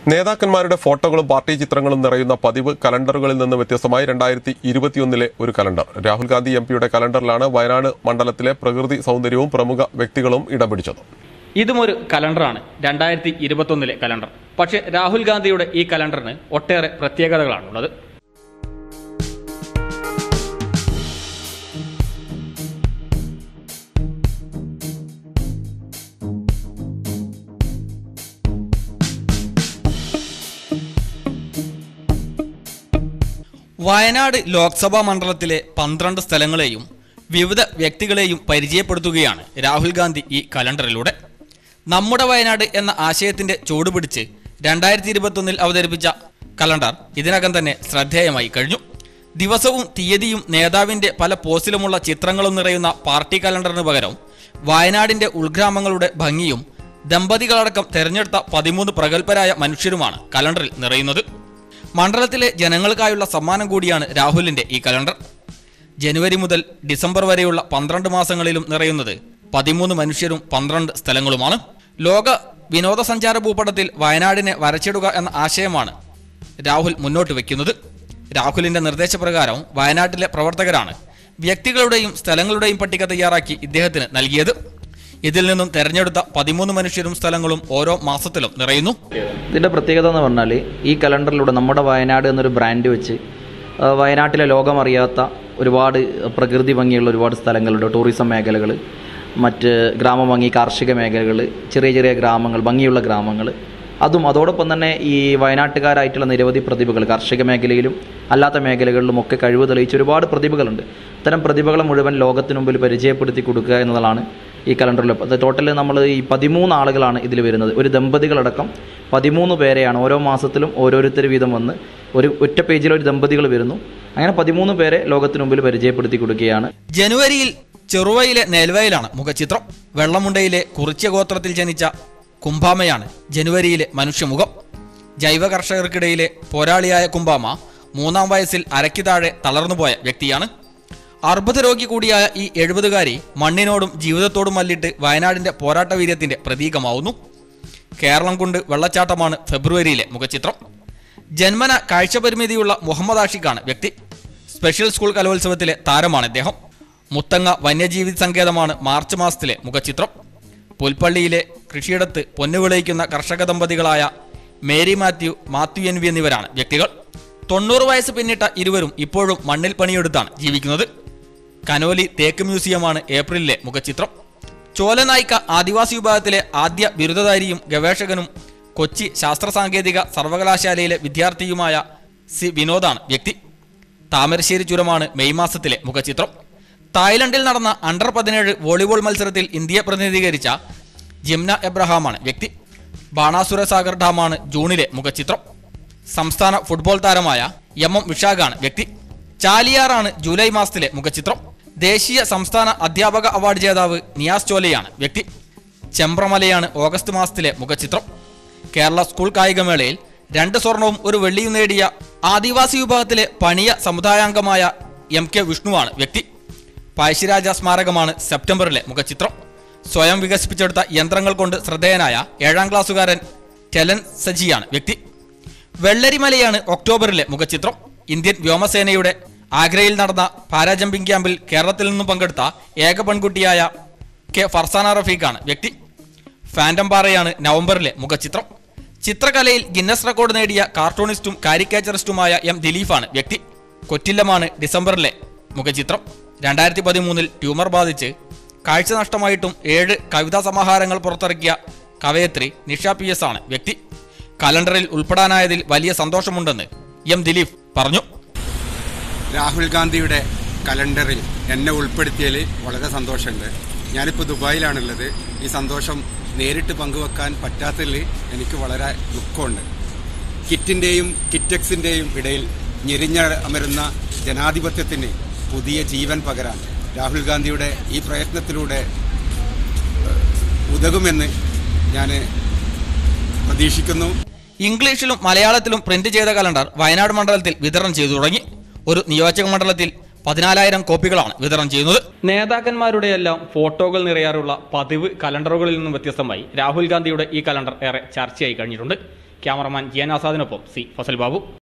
നേതാക്കന്മാരുടെ ഫോട്ടോകളും പാർട്ടി ചിത്രങ്ങളും നിറയുന്ന പതിവ് കലണ്ടറുകളിൽ നിന്ന് വ്യത്യസ്തമായി രണ്ടായിരത്തി ഇരുപത്തിയൊന്നിലെ ഒരു കലണ്ടർ രാഹുൽ ഗാന്ധി എം പിയുടെ കലണ്ടറിലാണ് വയനാട് മണ്ഡലത്തിലെ പ്രകൃതി സൗന്ദര്യവും പ്രമുഖ വ്യക്തികളും ഇടം പിടിച്ചത് ഇതും ഒരു കലണ്ടറാണ് രണ്ടായിരത്തി ഇരുപത്തൊന്നിലെ കലണ്ടർ പക്ഷേ രാഹുൽ ഗാന്ധിയുടെ ഈ കലണ്ടറിന് ഒട്ടേറെ പ്രത്യേകതകളാണുള്ളത് വയനാട് ലോക്സഭാ മണ്ഡലത്തിലെ പന്ത്രണ്ട് സ്ഥലങ്ങളെയും വിവിധ വ്യക്തികളെയും പരിചയപ്പെടുത്തുകയാണ് രാഹുൽ ഗാന്ധി ഈ കലണ്ടറിലൂടെ നമ്മുടെ വയനാട് എന്ന ആശയത്തിന്റെ ചുവടുപിടിച്ച് രണ്ടായിരത്തി ഇരുപത്തൊന്നിൽ അവതരിപ്പിച്ച കലണ്ടർ ഇതിനകം തന്നെ ശ്രദ്ധേയമായി കഴിഞ്ഞു ദിവസവും തീയതിയും നേതാവിന്റെ പല പോസ്റ്റിലുമുള്ള ചിത്രങ്ങളും നിറയുന്ന പാർട്ടി കലണ്ടറിന് പകരം വയനാടിന്റെ ഉൾഗ്രാമങ്ങളുടെ ഭംഗിയും ദമ്പതികളടക്കം തെരഞ്ഞെടുത്ത പതിമൂന്ന് പ്രഗത്ഭരായ മനുഷ്യരുമാണ് കലണ്ടറിൽ നിറയുന്നത് മണ്ഡലത്തിലെ ജനങ്ങൾക്കായുള്ള സമ്മാനം കൂടിയാണ് രാഹുലിന്റെ ഈ കലണ്ടർ ജനുവരി മുതൽ ഡിസംബർ വരെയുള്ള പന്ത്രണ്ട് മാസങ്ങളിലും നിറയുന്നത് പതിമൂന്ന് മനുഷ്യരും പന്ത്രണ്ട് സ്ഥലങ്ങളുമാണ് ലോക വിനോദസഞ്ചാര ഭൂപടത്തിൽ വയനാടിനെ വരച്ചിടുക എന്ന ആശയമാണ് രാഹുൽ മുന്നോട്ട് വയ്ക്കുന്നത് രാഹുലിന്റെ നിർദ്ദേശപ്രകാരം വയനാട്ടിലെ പ്രവർത്തകരാണ് വ്യക്തികളുടെയും സ്ഥലങ്ങളുടെയും പട്ടിക തയ്യാറാക്കി ഇദ്ദേഹത്തിന് നൽകിയത് ഇതിൽ നിന്നും തെരഞ്ഞെടുത്ത പതിമൂന്ന് മനുഷ്യരും സ്ഥലങ്ങളും ഓരോ മാസത്തിലും നിറയുന്നു ഇതിൻ്റെ പ്രത്യേകത എന്ന് പറഞ്ഞാൽ ഈ കലണ്ടറിലൂടെ നമ്മുടെ വയനാട് എന്നൊരു ബ്രാൻഡ് വെച്ച് ആ, വയനാട്ടിലെ ലോകമറിയാത്ത ഒരുപാട് പ്രകൃതി ഭംഗിയുള്ള ഒരുപാട് സ്ഥലങ്ങളുണ്ട് ടൂറിസം മേഖലകൾ മറ്റ് ഗ്രാമഭംഗി കാർഷിക മേഖലകൾ ചെറിയ ചെറിയ ഗ്രാമങ്ങൾ ഭംഗിയുള്ള ഗ്രാമങ്ങൾ അതും അതോടൊപ്പം തന്നെ ഈ വയനാട്ടുകാരായിട്ടുള്ള നിരവധി പ്രതിഭകൾ കാർഷിക മേഖലയിലും അല്ലാത്ത മേഖലകളിലും ഒക്കെ കഴിവ് തെളിയിച്ച ഒരുപാട് പ്രതിഭകളുണ്ട് അത്തരം പ്രതിഭകളെ മുഴുവൻ ലോകത്തിനു മുമ്പിൽ പരിചയപ്പെടുത്തി കൊടുക്കുക എന്നതാണ് ഈ കലണ്ടറിൽ അത് ടോട്ടൽ നമ്മൾ ഈ പതിമൂന്ന് ആളുകളാണ് ഇതിൽ വരുന്നത് ഒരു ദമ്പതികളടക്കം പതിമൂന്ന് പേരെയാണ് ഓരോ മാസത്തിലും ഓരോരുത്തർ വീതം വന്ന് ഒരു ഒറ്റ പേജിൽ ഒരു ദമ്പതികൾ വരുന്നു അങ്ങനെ പതിമൂന്ന് പേരെ ലോകത്തിനു മുമ്പിൽ പരിചയപ്പെടുത്തി കൊടുക്കുകയാണ് ജനുവരിയിൽ ചെറുവയിലെ നെൽവയലാണ് മുഖചിത്രം വെള്ളമുണ്ടയിലെ കുറിച്യ ഗോത്രത്തിൽ ജനിച്ച കുംഭാമയാണ് ജനുവരിയിലെ മനുഷ്യമുഖം ജൈവ കർഷകർക്കിടയിലെ പോരാളിയായ കുംഭാമ മൂന്നാം വയസ്സിൽ അരയ്ക്ക് താഴെ തളർന്നുപോയ വ്യക്തിയാണ് അർബുദ രോഗി കൂടിയായ ഈ എഴുപതുകാരി മണ്ണിനോടും ജീവിതത്തോടും മല്ലിട്ട് വയനാടിന്റെ പോരാട്ട വീര്യത്തിന്റെ പ്രതീകമാവുന്നു കേരളം കൊണ്ട് വെള്ളച്ചാട്ടമാണ് ഫെബ്രുവരിയിലെ മുഖചിത്രം ജന്മന കാഴ്ചപരിമിതിയുള്ള മുഹമ്മദ് ആഷിഖാണ് വ്യക്തി സ്പെഷ്യൽ സ്കൂൾ കലോത്സവത്തിലെ താരമാണ് ഇദ്ദേഹം മുത്തങ്ങ വന്യജീവി സങ്കേതമാണ് മാർച്ച് മാസത്തിലെ മുഖചിത്രം പുൽപ്പള്ളിയിലെ കൃഷിയിടത്ത് പൊന്നു വിളയിക്കുന്ന കർഷക ദമ്പതികളായ മേരി മാത്യു മാത്യു എൻ വി എന്നിവരാണ് വ്യക്തികൾ തൊണ്ണൂറ് വയസ്സ് പിന്നിട്ട ഇരുവരും ഇപ്പോഴും മണ്ണിൽ പണിയെടുത്താണ് ജീവിക്കുന്നത് കനോലി തേക്ക് മ്യൂസിയമാണ് ഏപ്രിലിലെ മുഖചിത്രം ചോലനായിക്ക ആദിവാസി വിഭാഗത്തിലെ ആദ്യ ബിരുദധാരിയും ഗവേഷകനും കൊച്ചി ശാസ്ത്ര സാങ്കേതിക സർവകലാശാലയിലെ വിദ്യാർത്ഥിയുമായ സി വിനോദാണ് വ്യക്തി താമരശ്ശേരി ചുരമാണ് മെയ് മാസത്തിലെ മുഖചിത്രം തായ്ലൻഡിൽ നടന്ന അണ്ടർ പതിനേഴ് വോളിബോൾ മത്സരത്തിൽ ഇന്ത്യയെ പ്രതിനിധീകരിച്ച ജിംന എബ്രഹാമാണ് വ്യക്തി ബാണാസുര സാഗർ ഡാമാണ് ജൂണിലെ മുഖചിത്രം സംസ്ഥാന ഫുട്ബോൾ താരമായ എം എം വിശാഖാണ് വ്യക്തി ചാലിയാറാണ് ജൂലൈ മാസത്തിലെ മുഖചിത്രം ദേശീയ സംസ്ഥാന അധ്യാപക അവാർഡ് ജേതാവ് നിയാസ് ചോലയാണ് വ്യക്തി ചെമ്പ്രമലയാണ് ഓഗസ്റ്റ് മാസത്തിലെ മുഖചിത്രം കേരള സ്കൂൾ കായികമേളയിൽ രണ്ട് സ്വർണവും ഒരു വെള്ളിയും നേടിയ ആദിവാസി വിഭാഗത്തിലെ പണിയ സമുദായാംഗമായ എം കെ വിഷ്ണുവാണ് വ്യക്തി പഴശ്ശിരാജ സ്മാരകമാണ് സെപ്റ്റംബറിലെ മുഖചിത്രം സ്വയം വികസിപ്പിച്ചെടുത്ത യന്ത്രങ്ങൾ കൊണ്ട് ശ്രദ്ധേയനായ ഏഴാം ക്ലാസ്സുകാരൻ ടെലൻ സജിയാണ് വ്യക്തി വെള്ളരിമലയാണ് ഒക്ടോബറിലെ മുഖചിത്രം ഇന്ത്യൻ വ്യോമസേനയുടെ ആഗ്രയിൽ നടന്ന പാരാജമ്പിംഗ് ക്യാമ്പിൽ കേരളത്തിൽ നിന്നും പങ്കെടുത്ത ഏക പെൺകുട്ടിയായ കെ ഫർസാന റഫീഖാണ് വ്യക്തി ഫാൻറ്റം പാറയാണ് നവംബറിലെ മുഖചിത്രം ചിത്രകലയിൽ ഗിന്നസ് റെക്കോർഡ് നേടിയ കാർട്ടൂണിസ്റ്റും കാരിക്കേച്ചറിസ്റ്റുമായ എം ദിലീഫാണ് വ്യക്തി കൊറ്റില്ലമാണ് ഡിസംബറിലെ മുഖചിത്രം രണ്ടായിരത്തി പതിമൂന്നിൽ ട്യൂമർ ബാധിച്ച് കാഴ്ച നഷ്ടമായിട്ടും ഏഴ് കവിതാ സമാഹാരങ്ങൾ പുറത്തിറക്കിയ കവയത്രി നിഷ പി എസ് ആണ് വ്യക്തി കലണ്ടറിൽ ഉൾപ്പെടാനായതിൽ വലിയ സന്തോഷമുണ്ടെന്ന് എം ദിലീഫ് പറഞ്ഞു രാഹുൽ ഗാന്ധിയുടെ കലണ്ടറിൽ എന്നെ ഉൾപ്പെടുത്തിയതിൽ വളരെ സന്തോഷമുണ്ട് ഞാനിപ്പോൾ ദുബായിലാണുള്ളത് ഈ സന്തോഷം നേരിട്ട് പങ്കുവെക്കാൻ പറ്റാത്തതിൽ എനിക്ക് വളരെ ദുഃഖമുണ്ട് കിറ്റിൻ്റെയും കിറ്റക്സിൻ്റെയും ഇടയിൽ ഞെരിഞ്ഞ അമരുന്ന ജനാധിപത്യത്തിന് പുതിയ ജീവൻ പകരാൻ രാഹുൽ ഗാന്ധിയുടെ ഈ പ്രയത്നത്തിലൂടെ ഏഹ്, ഉതകുമെന്ന് ഞാൻ പ്രതീക്ഷിക്കുന്നു ഇംഗ്ലീഷിലും മലയാളത്തിലും പ്രിന്റ് ചെയ്ത കലണ്ടർ വയനാട് മണ്ഡലത്തിൽ വിതരണം ചെയ്തു തുടങ്ങി ഒരു നിയോജക മണ്ഡലത്തിൽ പതിനാലായിരം കോപ്പികളാണ് വിതരണം ചെയ്യുന്നത് നേതാക്കന്മാരുടെ എല്ലാം ഫോട്ടോകൾ നിറയാറുള്ള പതിവ് കലണ്ടറുകളിൽ നിന്നും വ്യത്യസ്തമായി രാഹുൽ ഗാന്ധിയുടെ ഈ കലണ്ടർ ഏറെ ചർച്ചയായി കഴിഞ്ഞിട്ടുണ്ട് ക്യാമറമാൻ ജിയാൻ ആസാദിനൊപ്പം സി ഫസൽ ബാബു